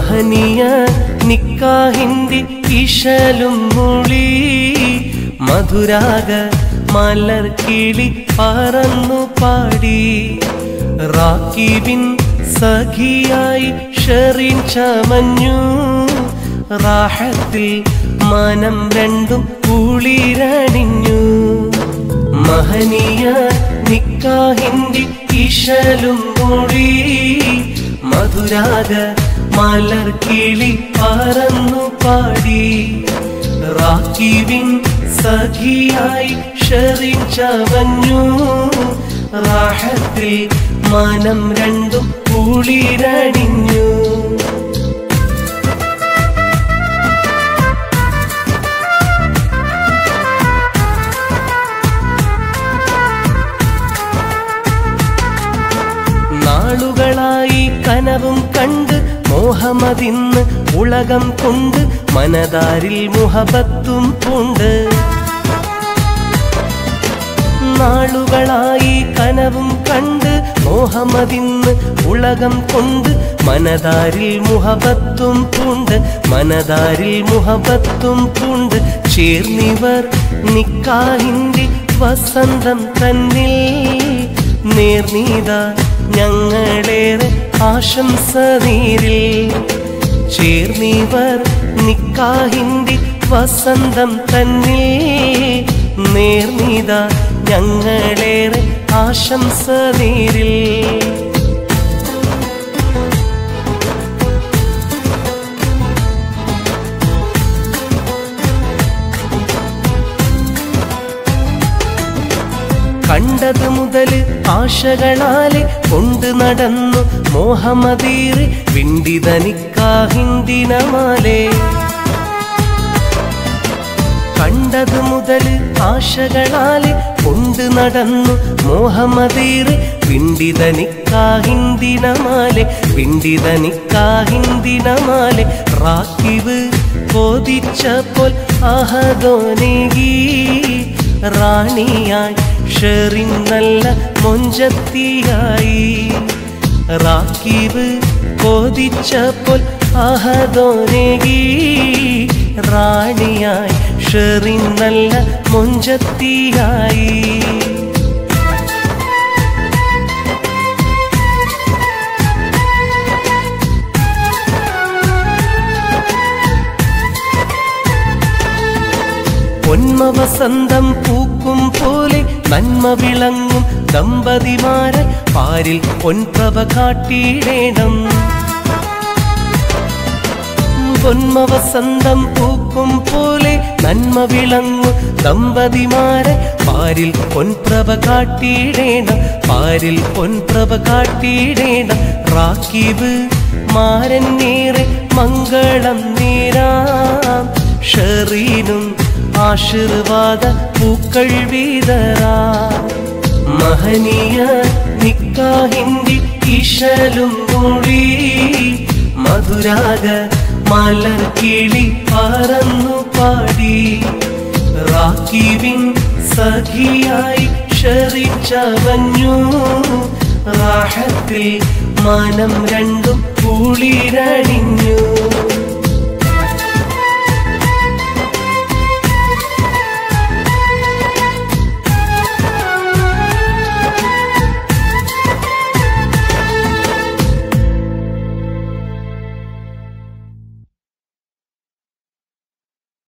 മഹനീയ നിക്കാഹിന്റെ ഇശലും മുളി മധുരാഗ മലർ കിളി പറന്നു പാടി റാക്കിബിൻ സഖിയായി ഷെറിൻ ചമഞ്ഞു റാഹത്തിൽ മനം രണ്ടും കുളിരണിഞ്ഞു മഹനീയ നിക്കാഹിന്റെ ഇശലും മൊഴി മധുരാഗ മലർ കിളി പറന്നു പാടി റാക്കിവിൻ സഖിയായി ഷെറിൻ ചവഞ്ഞു റാഹത്തിൽ മനം രണ്ടും കുളിരണിഞ്ഞു നാളുകളായി കനവും കണ്ട് മോഹമതിന്ന് ഉലകം കൊണ്ട് മനതാരിൽ മുഹബത്തും പൂണ്ട് നാളുകളായി കനവും കണ്ട് മോഹമതിന്ന് ഉലകം കൊണ്ട് മനതാരിൽ മുഹബത്തും പൂണ്ട് മനതാരിൽ മുഹബത്തും പൂണ്ട് ചേർന്നിവർ നിക്കാഹിന്റെ വസന്തം തന്നിൽ നേർനീത ഞങ്ങളേറെ ആശംസ നീരിൽ ചേർന്നിവർ നിക്കാഹിന്റെ വസന്തം തന്നിൽ നേർനീത ഞങ്ങളേറെ ആശംസ നീരിൽ കണ്ടത് മുതൽ ആശകളാലെ കൊണ്ടു നടന്നു മോഹമതീറ് വിണ്ടിതനിക്കാഹിന്ദിനമാലേ കണ്ടത് മുതൽ ആശകളാലെ കൊണ്ടു നടന്നു മോഹമതീറ് വിണ്ടിതനിക്കാഹിന്ദിനമാലെ വിണ്ടിതനിക്കാഹിന്ദിനമാലെ റാക്കിവ് കോതിച്ചപ്പോൾ അഹദോനേകി റാണിയായി ഷെറിൻ നല്ല മൊഞ്ചത്തിയായി റാക്കിവ് കോതിച്ചപ്പോൾ അഹദോനേകി റാണിയായി ഷെറിൻ നല്ല മൊഞ്ചത്തിയായി പൊന്മ വസന്തം പൂക്കും പോലെ നന്മ വിളങ്ങും ദമ്പതിമാരെ പാരിൽ പൊൻപ്രഭ കാട്ടിയിടേണം പൊന്മ വസന്തം പൂക്കും പോലെ നന്മ വിളങ്ങും ദമ്പതിമാരെ പാരിൽ പൊൻപ്രഭ കാട്ടിയിടേണം പാരിൽ പൊൻപ്രഭ കാട്ടിയിടേണം റാക്കിബ് മാരന്നേറെ മംഗളം നേരാം ഷെറീനും ആശീർവാദ പൂക്കൾ വീതറാ മഹനീയ നിക്കാഹിന്റെ ഇശലും മൊഴി മധുരാഗ മലർ കിളി പറന്നു പാടി റാക്കിവിൻ സഖിയായി ഷറിച്ചവഞ്ഞു റാഹത്തിൽ മനം രണ്ടും കുളിരണിഞ്ഞു